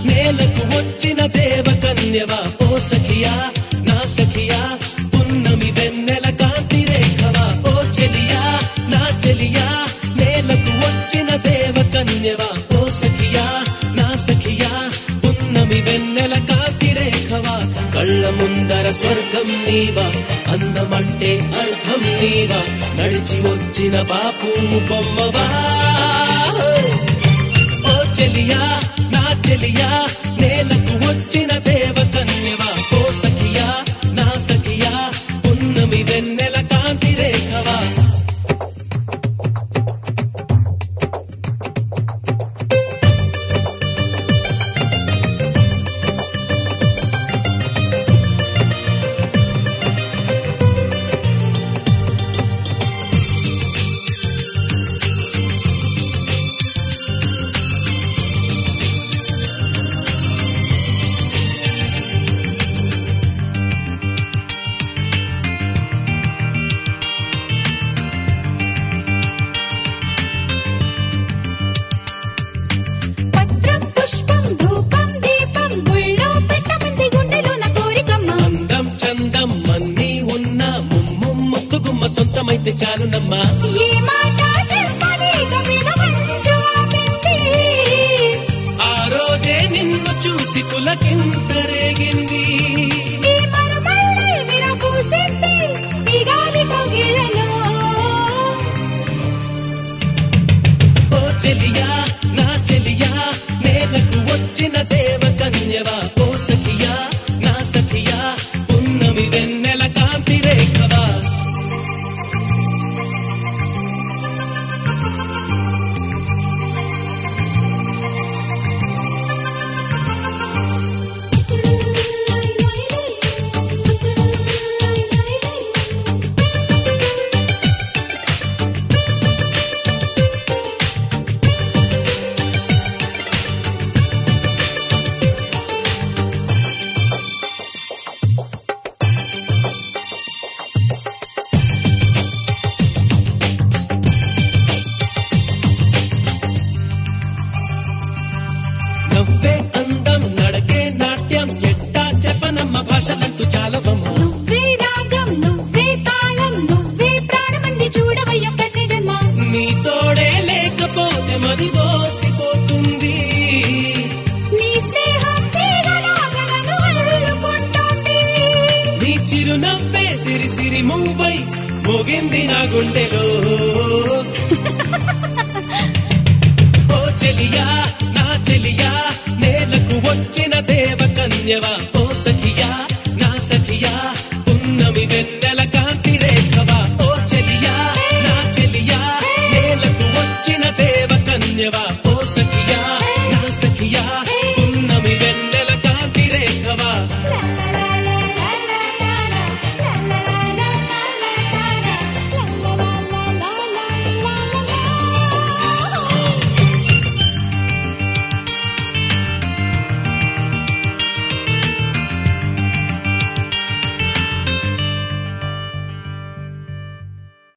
నేలకు వచ్చిన దేవ కన్యవా ఓ సఖియా నా సఖియా పున్నమి వెన్నెల కాంతి రేఖవా ఓ చెలియా నా చెలియా నేలకు వచ్చిన దేవ కన్యవా ఓ సఖియా నా సఖియా పున్నమి వెన్నెల కాంతి రేఖవా కళ్ళ ముందర స్వర్గం నీవా అందమంటే అర్థం నీవా నడిచి వచ్చిన బాపు బొమ్మవా ఓ చెలియా నా చెలియా నేలకు వచ్చిన దేవ కన్యవా ఓ సఖియా నా సఖియా పున్నమి వెన్నెల కాంతి రేఖవా పత్రం పుష్పం ధూపం దీపం గుళ్ళో పెట్టమంది గుండెలో నా కోరికమ్మ అందం చందం అన్నీ ఉన్న ముమ్ము ముక్కు గుమ్మ సొంతమైతే చాలునమ్మా ఏ మాట చెప్పని కవిత మంచు ఆపింది ఆ రోజే నిన్ను చూసి పులకింతరేగింది ఈ మరుమల్లై విరబూసింది ఈ గాలి కోగిళ్ళలో ఓ చెలియా నా చెలియా నేలకు వచ్చిన దేవ కన్యవా ఓ సఖియా నా సఖియా పున్నమి వెన్నెల కాంతి రేఖవా నవ్వే అందం నడకే నాట్యం ఎట్టా చెప్పనమ్మ భాషలంటూ చాలవమ్మ నువ్వే రాగం నువ్వే తాళం నువ్వే ప్రాణమంది చూడవయ్య కన్య జన్మ నీ తోడే లేకపోతే మరి మోసిపోతుంది నీ స్నేహం తీగలాగలను అల్లుకుంటోంది నీ చిరునవ్వే సిరి సిరి మువ్వై మోగింది నా గుండెలో ఓ చెలియా నా చెలియా నేలకు వచ్చిన దేవ కన్యవా ఓ